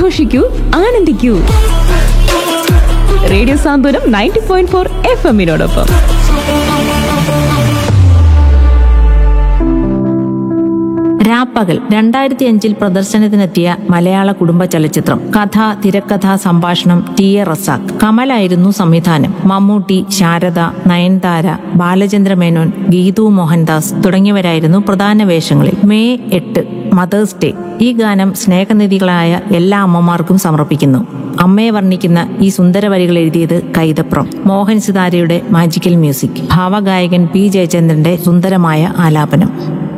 ആഘോഷിക്കൂ ആനന്ദിക്കൂ radio Santhwanam ninety point four F എമ്മിനോടൊപ്പം രാപ്പകൽ രണ്ടായിരത്തി അഞ്ചിൽ പ്രദർശനത്തിനെത്തിയ മലയാള കുടുംബ ചലച്ചിത്രം കഥ തിരക്കഥ സംഭാഷണം ടി എ റസാഖ് കമലായിരുന്നു സംവിധാനം മമ്മൂട്ടി ശാരദ നയൻതാര ബാലചന്ദ്ര മേനോൻ ഗീതു മോഹൻദാസ് തുടങ്ങിയവരായിരുന്നു പ്രധാന വേഷങ്ങളിൽ മെയ് എട്ട് മദേഴ്സ് ഡേ ഈ ഗാനം സ്നേഹനിധികളായ എല്ലാ അമ്മമാർക്കും സമർപ്പിക്കുന്നു അമ്മയെ വർണ്ണിക്കുന്ന ഈ സുന്ദര വരികൾ എഴുതിയത് കൈതപ്രം മോഹൻ സിതാരയുടെ മാജിക്കൽ മ്യൂസിക് ഭാവഗായകൻ പി ജയചന്ദ്രന്റെ സുന്ദരമായ ആലാപനം